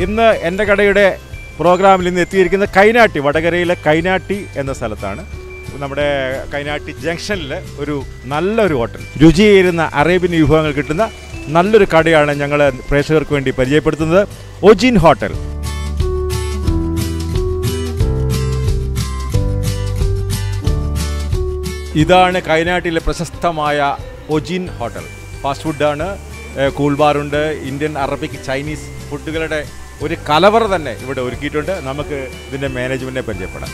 ഇന്ന് എൻ്റെ കടയുടെ പ്രോഗ്രാമിൽ ഇന്ന് എത്തിയിരിക്കുന്ന കൈനാട്ടി വടകരയിലെ കൈനാട്ടി എന്ന സ്ഥലത്താണ് നമ്മുടെ കൈനാട്ടി ജംഗ്ഷനിൽ ഒരു നല്ലൊരു ഹോട്ടൽ രുചിയേറുന്ന അറേബ്യൻ വിഭവങ്ങൾ കിട്ടുന്ന നല്ലൊരു കടയാണ് ഞങ്ങൾ പ്രേക്ഷകർക്ക് വേണ്ടി പരിചയപ്പെടുത്തുന്നത് ഒജിൻ ഹോട്ടൽ ഇതാണ് കൈനാട്ടിലെ പ്രശസ്തമായ ഒജിൻ ഹോട്ടൽ ഫാസ്റ്റ് ഫുഡാണ് ഏഹ് കൂൾ ബാറുണ്ട് ഇന്ത്യൻ അറബിക് ചൈനീസ് ഫുഡുകളുടെ ഒരു കലവറ തന്നെ ഇവിടെ ഒരുക്കിയിട്ടുണ്ട് നമുക്ക് ഇതിൻ്റെ മാനേജ്മെൻറ്റിനെ പരിചയപ്പെടാം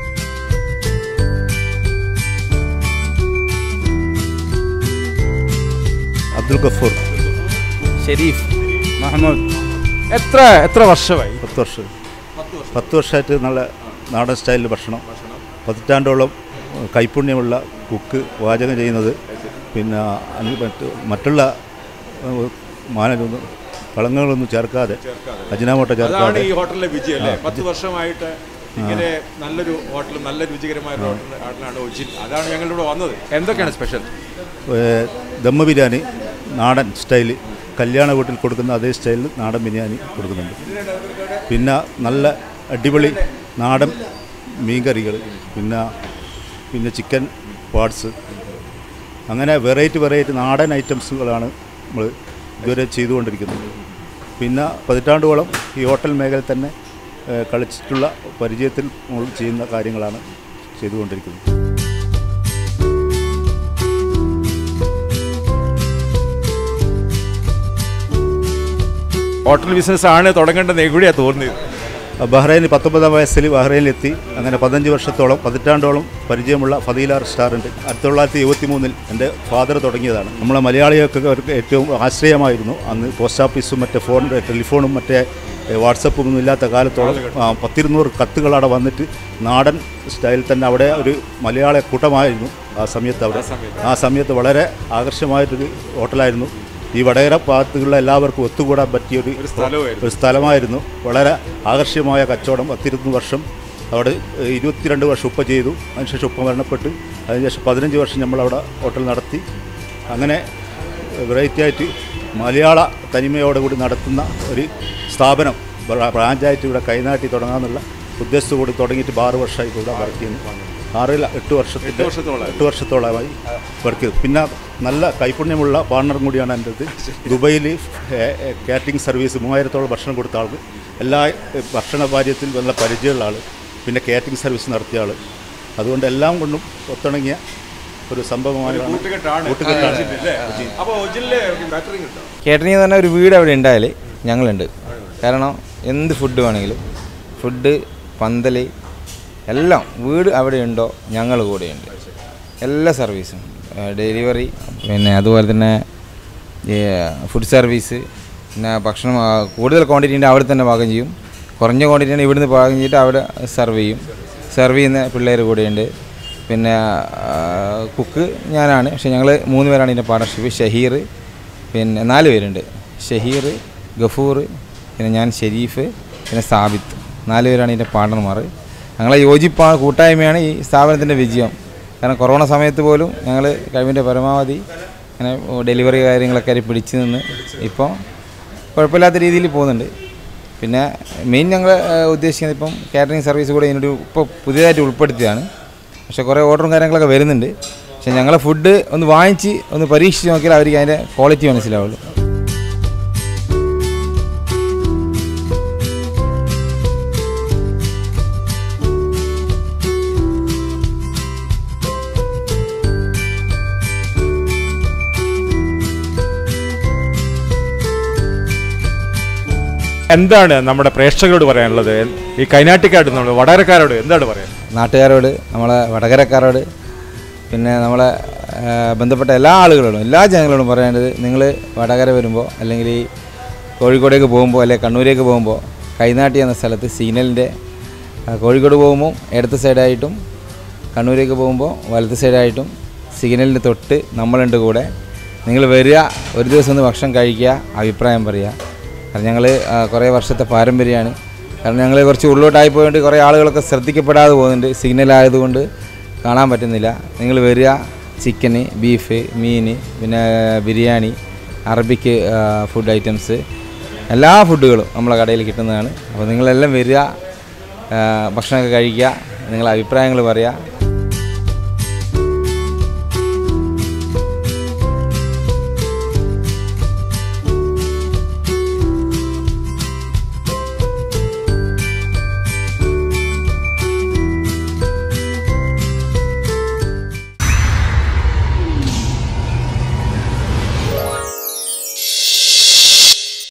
അബ്ദുൽ ഗഫൂർ ഷെരീഫ് മഹമ്മദ് എത്ര എത്ര വർഷമായി പത്ത് വർഷം പത്ത് വർഷമായിട്ട് നല്ല നാടൻ സ്റ്റൈലിൽ ഭക്ഷണം പതിറ്റാണ്ടോളം കൈപുണ്യമുള്ള കുക്ക് പാചകം ചെയ്യുന്നത് പിന്നെ അതിന് മറ്റ് മറ്റുള്ള ഏഹ്, മാനൊന്നും കളങ്ങളൊന്നും ചേർക്കാതെ അജിനാമോട്ട അതാണ് ചേർക്കാതെ ഈ ഹോട്ടലിലെ വിജയം അല്ലേ പത്ത് വർഷമായിട്ട് ഇങ്ങനെ നല്ലൊരു ഹോട്ടൽ നല്ല രുചികരമായ ഒരു ഹോട്ടൽ ഹോട്ടലാണ് ഒജിൻ അതാണ് ഞങ്ങളിവിടെ വന്നത് എന്തൊക്കെയാണ് സ്പെഷ്യൽ ഏഹ്, ദമ്മ് ബിരിയാണി നാടൻ സ്റ്റൈല് കല്യാണ വീട്ടിൽ കൊടുക്കുന്ന അതേ സ്റ്റൈലിൽ നാടൻ ബിരിയാണി കൊടുക്കുന്നുണ്ട് പിന്നെ നല്ല അടിപൊളി നാടൻ മീൻകറികൾ പിന്നെ പിന്നെ ചിക്കൻ പാർട്സ് അങ്ങനെ വെറൈറ്റി വെറൈറ്റി നാടൻ ഐറ്റംസുകളാണ് നമ്മൾ ഇതുവരെ ചെയ്തുകൊണ്ടിരിക്കുന്നത് പിന്നെ പതിറ്റാണ്ടുകളോളം ഈ ഹോട്ടൽ മേഖലയിൽ തന്നെ ഏഹ്, കളിച്ചിട്ടുള്ള പരിചയത്തിൽ നമ്മൾ ചെയ്യുന്ന കാര്യങ്ങളാണ് ചെയ്തുകൊണ്ടിരിക്കുന്നത് ഹോട്ടൽ ബിസിനസ് ആണ് തുടങ്ങേണ്ടത് എവിടെയാണ് തോന്നിയത് ബഹ്റൈനിൽ പത്തൊമ്പതാം വയസ്സിൽ ബഹ്റൈനിലെത്തി അങ്ങനെ പതിനഞ്ച് വർഷത്തോളം പതിറ്റാണ്ടോളം പരിചയമുള്ള ഫതീല റെസ്റ്റോറൻറ്റ് ആയിരത്തി തൊള്ളായിരത്തി എഴുപത്തി മൂന്നിൽ എൻ്റെ ഫാദർ തുടങ്ങിയതാണ് നമ്മളെ മലയാളികൾക്ക് അവർക്ക് ഏറ്റവും ആശ്രയമായിരുന്നു അന്ന് പോസ്റ്റ് ഓഫീസും മറ്റേ ഫോൺ ടെലിഫോണും മറ്റേ ഏ, വാട്സപ്പും ഒന്നും ഇല്ലാത്ത കാലത്തോളം ആ, പത്തിരുന്നൂറ് കത്തുകൾ അവിടെ വന്നിട്ട് നാടൻ സ്റ്റൈലിൽ തന്നെ അവിടെ ഒരു മലയാള കൂട്ടമായിരുന്നു ആ സമയത്ത് അവിടെ ആ സമയത്ത് വളരെ ആകർഷമായിട്ടൊരു ഹോട്ടലായിരുന്നു ഈ വടകര ഭാഗത്തുള്ള എല്ലാവർക്കും ഒത്തുകൂടാൻ പറ്റിയൊരു ഒരു സ്ഥലമായിരുന്നു ഒരു സ്ഥലമായിരുന്നു വളരെ ആകർഷകമായ കച്ചവടം പത്തിരുപത്തി വർഷം അവിടെ ഏഹ്, ഇരുപത്തിരണ്ട് വർഷം ഉപ്പ ചെയ്തു അതിനുശേഷം ഉപ്പ മരണപ്പെട്ട് അതിനുശേഷം പതിനഞ്ച് വർഷം നമ്മളവിടെ ഹോട്ടൽ നടത്തി അങ്ങനെ വെറൈറ്റി ആയിട്ട് മലയാള തനിമയോടുകൂടി നടത്തുന്ന ഒരു സ്ഥാപനം ബ്രാ- ബ്രാഞ്ചായിട്ട് ഇവിടെ കൈനാട്ടി തുടങ്ങാമെന്നുള്ള ഉദ്ദേശത്തോട് തുടങ്ങിയിട്ട് ആറ് വർഷമായി ഇവിടെ വർക്ക് ചെയ്യുന്നു ആറിൽ എട്ട് വർഷത്തിൻ്റെ വർഷത്തോളമായി. എട്ട് വർഷത്തോളമായി വർക്ക് ചെയ്തു പിന്നെ നല്ല കൈപുണ്യമുള്ള പാർട്ണറും കൂടിയാണ് എൻ്റെ അടുത്ത് ദുബൈയിൽ കാറ്ററിംഗ് സർവീസ് മൂവായിരത്തോളം ഭക്ഷണം കൊടുത്ത ആൾക്ക് എല്ലാ ഏഹ്, ഭക്ഷണ കാര്യത്തിൽ നല്ല പരിചയമുള്ള ആൾ പിന്നെ കാറ്ററിംഗ് സർവീസ് നടത്തിയ ആൾ അതുകൊണ്ട് എല്ലാം കൊണ്ടും ഒത്തിണങ്ങിയ ഒരു സംഭവമാണ് കൂട്ടുകെട്ടാണ് കൂട്ടുകെട്ടാണ്. ഒജിൻ അല്ലേ? അപ്പോൾ ഒജിനിലെ കാറ്ററിംഗ് ഉണ്ടോ കേട്ടറിംഗ് എന്ന് പറഞ്ഞാൽ ഒരു വീട് അവിടെ ഉണ്ടായാൽ ഞങ്ങളുണ്ട് കാരണം എന്ത് ഫുഡ് വേണമെങ്കിലും ഫുഡ് പന്തൽ എല്ലാം വീട് അവിടെ ഉണ്ടോ ഞങ്ങൾ കൂടെയുണ്ട് എല്ലാ സർവീസും ഡെലിവറി പിന്നെ അതുപോലെ തന്നെ ഈ ഫുഡ് സർവീസ് പിന്നെ ഭക്ഷണം ആ, കൂടുതൽ ക്വാണ്ടിറ്റി ഉണ്ട് അവിടെ തന്നെ പാകം ചെയ്യും കുറഞ്ഞ ക്വാണ്ടിറ്റി ആണ് ഇവിടുന്ന് പാകം ചെയ്തിട്ട് അവിടെ സെർവ് ചെയ്യും സെർവ് ചെയ്യുന്ന പിള്ളേർ കൂടെയുണ്ട് പിന്നെ കുക്ക് ഞാനാണ് പക്ഷേ ഞങ്ങൾ മൂന്ന് പേരാണ് ഇതിൻ്റെ പാർട്ണർഷിപ്പ് ഷഹീർ പിന്നെ നാല് പേരുണ്ട് ഷഹീർ ഗഫൂർ പിന്നെ ഞാൻ ഷെരീഫ് പിന്നെ സാബിത്ത് നാല് പേരാണ് ഇതിൻ്റെ പാർട്ണർമാർ ഞങ്ങളെ യോജിപ്പാണ് കൂട്ടായ്മയാണ് ഈ സ്ഥാപനത്തിൻ്റെ വിജയം കാരണം കൊറോണ സമയത്ത് പോലും ഞങ്ങൾ കഴിവിൻ്റെ പരമാവധി അങ്ങനെ ഡെലിവറി കാര്യങ്ങളൊക്കെ ആയിട്ട് പിടിച്ചു നിന്ന് ഇപ്പോൾ കുഴപ്പമില്ലാത്ത രീതിയിൽ പോകുന്നുണ്ട് പിന്നെ മെയിൻ ഞങ്ങൾ ഉദ്ദേശിക്കുന്നത് ഇപ്പം കാറ്ററിംഗ് സർവീസ് കൂടെ ഇതിനൊരു ഇപ്പോൾ പുതിയതായിട്ട് ഉൾപ്പെടുത്തിയതാണ് പക്ഷേ കുറേ ഓർഡറും കാര്യങ്ങളൊക്കെ വരുന്നുണ്ട് പക്ഷേ ഞങ്ങളെ ഫുഡ് ഒന്ന് വാങ്ങിച്ച് ഒന്ന് പരീക്ഷിച്ച് നോക്കിയാൽ അവർക്ക് അതിൻ്റെ ക്വാളിറ്റി മനസ്സിലാവുള്ളൂ എന്താണ് നമ്മുടെ പ്രേക്ഷകരോട് പറയാനുള്ളത് ഈ കൈനാട്ടിക്കാരോട് നമ്മുടെ വടകരക്കാരോട് എന്താണ് പറയാൻ നാട്ടുകാരോട് നമ്മളെ വടകരക്കാരോട് പിന്നെ നമ്മളെ ആ, ബന്ധപ്പെട്ട എല്ലാ ആളുകളോടും എല്ലാ ജനങ്ങളോടും പറയേണ്ടത് നിങ്ങൾ വടകര വരുമ്പോൾ അല്ലെങ്കിൽ ഈ കോഴിക്കോടേക്ക് പോകുമ്പോൾ അല്ലെങ്കിൽ കണ്ണൂരേക്ക് പോകുമ്പോൾ കൈനാട്ടി എന്ന സ്ഥലത്ത് സിഗ്നലിൻ്റെ കോഴിക്കോട് പോകുമ്പോൾ ഇടത്ത് സൈഡായിട്ടും കണ്ണൂരേക്ക് പോകുമ്പോൾ വലത്ത് സൈഡായിട്ടും സിഗ്നലിൻ്റെ തൊട്ട് നമ്മളുണ്ട് കൂടെ നിങ്ങൾ വരിക ഒരു ദിവസം ഒന്ന് ഭക്ഷണം കഴിക്കുക അഭിപ്രായം പറയുക കാരണം ഞങ്ങൾ കുറേ വർഷത്തെ പാരമ്പര്യമാണ് കാരണം ഞങ്ങൾ കുറച്ച് ഉള്ളോട്ടായി പോയതുകൊണ്ട് കുറേ ആളുകളൊക്കെ ശ്രദ്ധിക്കപ്പെടാതെ പോകുന്നുണ്ട് സിഗ്നൽ ആയതുകൊണ്ട് കാണാൻ പറ്റുന്നില്ല നിങ്ങൾ വരിക ചിക്കന് ബീഫ് മീൻ പിന്നെ ബിരിയാണി അറബിക്ക് ഫുഡ് ഐറ്റംസ് എല്ലാ ഫുഡുകളും നമ്മളെ കടയിൽ കിട്ടുന്നതാണ് അപ്പോൾ നിങ്ങളെല്ലാം വരിക ആ, ഭക്ഷണമൊക്കെ കഴിക്കുക നിങ്ങളെ അഭിപ്രായങ്ങൾ പറയുക